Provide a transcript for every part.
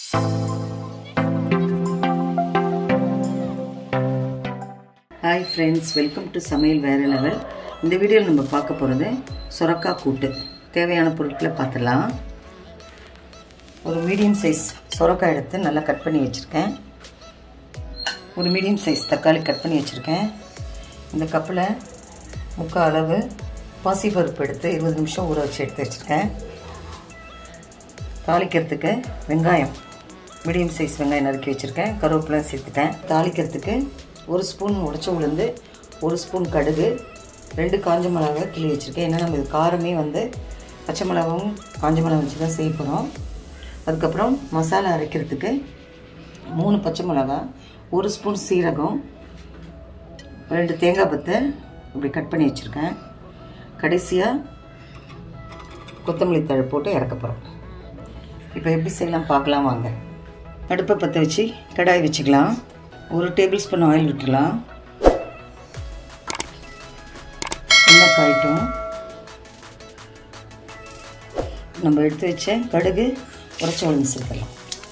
hi friends welcome to சமையல் வேறு level இந்த வீடியோவில் நம்ம பார்க்க போகிறது சொரக்காய் கூட்டு தேவையான பொருட்களை பார்த்துடலாம் ஒரு மீடியம் சைஸ் சொரக்காய் எடுத்து நல்லா கட் பண்ணி வச்சுருக்கேன் ஒரு மீடியம் சைஸ் தக்காளி கட் பண்ணி வச்சுருக்கேன் இந்த கப்பில் முக்கால் அளவு பாசிப்பருப்பு எடுத்து இருபது நிமிஷம் ஊற வச்சு எடுத்து வச்சுருக்கேன் தாளிக்கிறதுக்கு வெங்காயம் மீடியம் சைஸ் வெங்காயம் நறுக்கி வச்சுருக்கேன் கருவேப்பிலை சேர்த்துட்டேன் தாளிக்கிறதுக்கு ஒரு ஸ்பூன் உடச்ச உளுந்து ஒரு ஸ்பூன் கடுகு ரெண்டு காஞ்ச மிளகா கிள்ளி வச்சுருக்கேன் ஏன்னா நம்ம இது காரமே வந்து பச்சை மிளகாவும் காஞ்ச மிளகா வச்சு தான் செய்ய போகிறோம் அதுக்கப்புறம் மசாலா அரைக்கிறதுக்கு மூணு பச்சை மிளகா ஒரு ஸ்பூன் சீரகம் ரெண்டு தேங்காய் பத்தை இப்படி கட் பண்ணி வச்சுருக்கேன் கடைசியாக கொத்தமல்லி தழை போட்டு இறக்க போகிறோம் இப்போ எப்படி செய்யலாம் பார்க்கலாம் வாங்க அடுப்பை பற்ற வச்சு கடாய் வச்சுக்கலாம் ஒரு டேபிள் ஸ்பூன் ஆயில் விட்டுலாம் எண்ணெய் காயட்டும் நம்ம எடுத்து வச்ச கடுகு உரைச்ச உளுந்து சேர்த்துடலாம்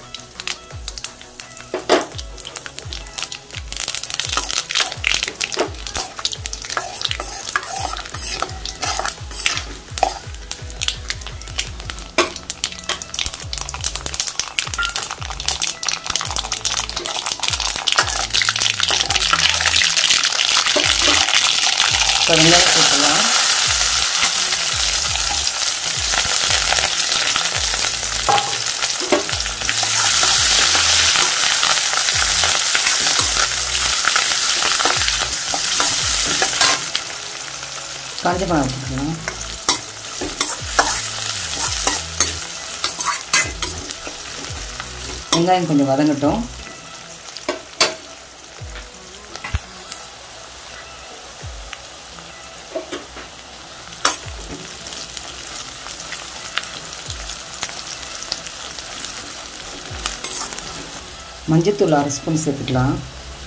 வெங்காயம் சேர்த்துலாம் காஞ்ச மிளகா போட்டுக்கலாம் வெங்காயம் கொஞ்சம் வதங்கட்டும் மஞ்சத்தூள் அரை ஸ்பூன் சேர்த்துக்கலாம்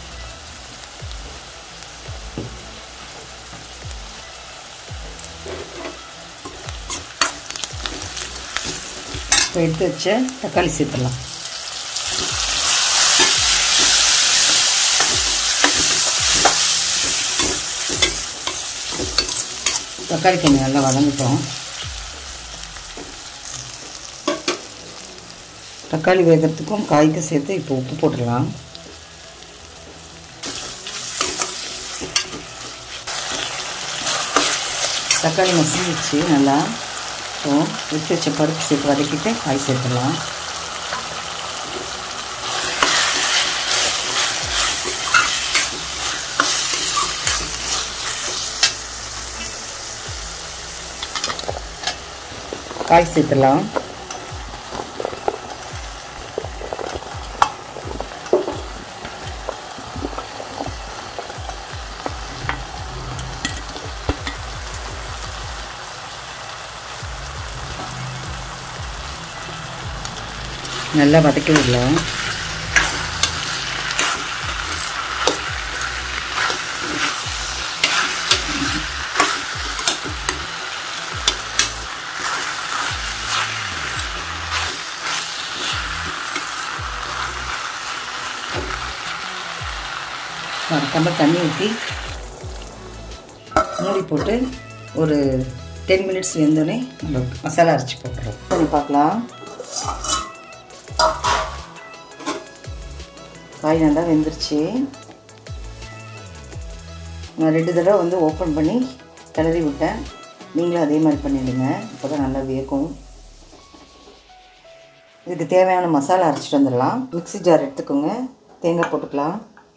இப்போ எடுத்து வச்ச தக்காளி சேர்த்துடலாம் தக்காளி கொஞ்சம் நல்லா வதங்கட்டும் தக்காளி வேகிறதுக்கும் காய்க்கும் சேர்த்து இப்போ உப்பு போட்டுடலாம் தக்காளி மசிஞ்சிச்சு நல்லா ஸோ எடுத்து வச்ச பருப்பு சேர்த்து வதக்கிட்டு காய் சேர்த்துடலாம் காய் சேர்த்துடலாம் நல்லா வதக்கி விடலாம் மறக்காம தண்ணி ஊற்றி மூடி போட்டு ஒரு டென் மினிட்ஸ் வெந்தோடனே நம்ம மசாலா அரைச்சி போட்டுருவோம் பண்ணி பார்க்கலாம் காய் நல்லா வெந்துருச்சு நான் ரெண்டு தடவை வந்து ஓப்பன் பண்ணி கிளறி விட்டேன் நீங்களும் அதே மாதிரி பண்ணிவிடுங்க அப்போ தான் நல்லா வேகும் இதுக்கு தேவையான மசாலா அரைச்சிட்டு வந்துடலாம் மிக்ஸி ஜார் எடுத்துக்கோங்க தேங்காய் போட்டுக்கலாம்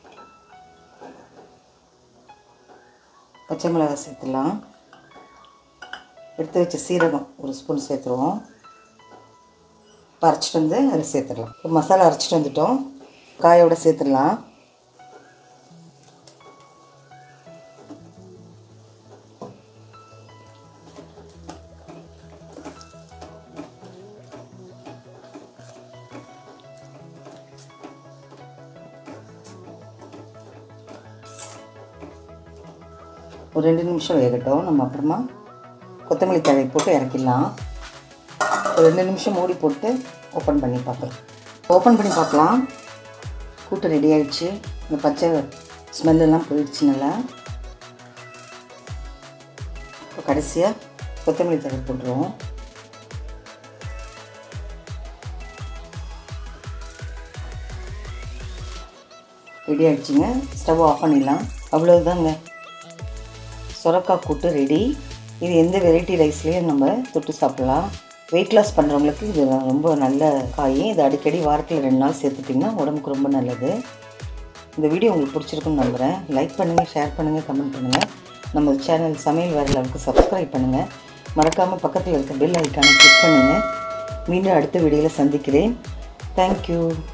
பச்சை மிளகாய் சேர்த்துடலாம் எடுத்து வச்ச சீரகம் ஒரு ஸ்பூன் சேர்த்துருவோம் இப்போ அரைச்சிட்டு வந்து அதில் சேர்த்துடலாம் இப்போ மசாலா அரைச்சிட்டு வந்துட்டோம் காயோட சேர்த்துடலாம் ஒரு ரெண்டு நிமிஷம் வேகட்டும் நம்ம அப்புறமா கொத்தமல்லி தழை போட்டு இறக்கிடலாம் ஒரு ரெண்டு நிமிஷம் மூடி போட்டு ஓப்பன் பண்ணி பார்க்கலாம் ஓப்பன் பண்ணி பார்க்கலாம் கூட்டு ரெடி ஆயிடுச்சு இந்த பச்சை ஸ்மெல்லெல்லாம் போயிடுச்சு நல்லா இப்போ கடைசியாக கொத்தமல்லி தழை போட்டுருவோம் ரெடி ஆகிடுச்சிங்க ஸ்டவ் ஆஃப் பண்ணிடலாம் அவ்வளோதாங்க சுரக்காய் கூட்டு ரெடி இது எந்த வெரைட்டி ரைஸ்லேயும் நம்ம தொட்டு சாப்பிட்லாம் வெயிட் லாஸ் பண்ணுறவங்களுக்கு இது ரொம்ப நல்ல காய் இது அடிக்கடி வாரத்தில் ரெண்டு நாள் சேர்த்துட்டிங்கன்னா உடம்புக்கு ரொம்ப நல்லது இந்த வீடியோ உங்களுக்கு பிடிச்சிருக்குன்னு நம்புகிறேன் லைக் பண்ணுங்கள் ஷேர் பண்ணுங்கள் கமெண்ட் பண்ணுங்கள் நம்ம சேனல் சமையல் வேறு லெவலுக்கு சப்ஸ்கிரைப் பண்ணுங்கள் மறக்காமல் பக்கத்தில் இருக்க பெல் ஐக்கானை கிளிக் பண்ணுங்கள் மீண்டும் அடுத்த வீடியோவில் சந்திக்கிறேன் தேங்க்யூ